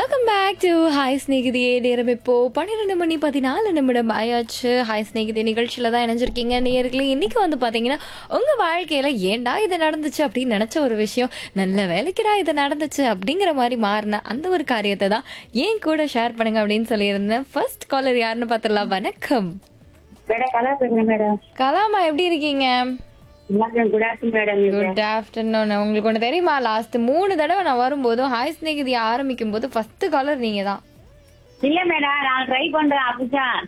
welcome back to hi ஸ்நேகிதியே நேரம் இப்போ பன்னிரெண்டு மணி பதினாலு நிமிடம் ஆயாச்சு ஹாய் ஸ்நேகிதி நிகழ்ச்சியில தான் இணைஞ்சிருக்கீங்க நேர்களே இன்னைக்கு வந்து பாத்தீங்கன்னா உங்க வாழ்க்கையில ஏன்டா இது நடந்துச்சு அப்படின்னு நினைச்ச ஒரு விஷயம் நல்ல வேலைக்குடா இது நடந்துச்சு அப்படிங்கிற மாதிரி மாறின அந்த ஒரு காரியத்தை தான் ஏன் கூட ஷேர் பண்ணுங்க அப்படின்னு சொல்லியிருந்தேன் ஃபர்ஸ்ட் காலர் யாருன்னு பார்த்துடலாம் வணக்கம் மேடம் கலா பேசுறேன் மேடம் கலாமா எப்படி இருக்கீங்க madam good afternoon madam good afternoon உங்களுக்கு ஒன்று தெரியுமா லாஸ்ட் மூணு தடவை நான் வரும்போதும் ஹாய் ஸ்நேகிதி ஆரம்பிக்கும் போது ஃபர்ஸ்ட் காலர் நீங்க தான் இல்ல மேடம் நான் ட்ரை பண்றேன் அப்படிதான்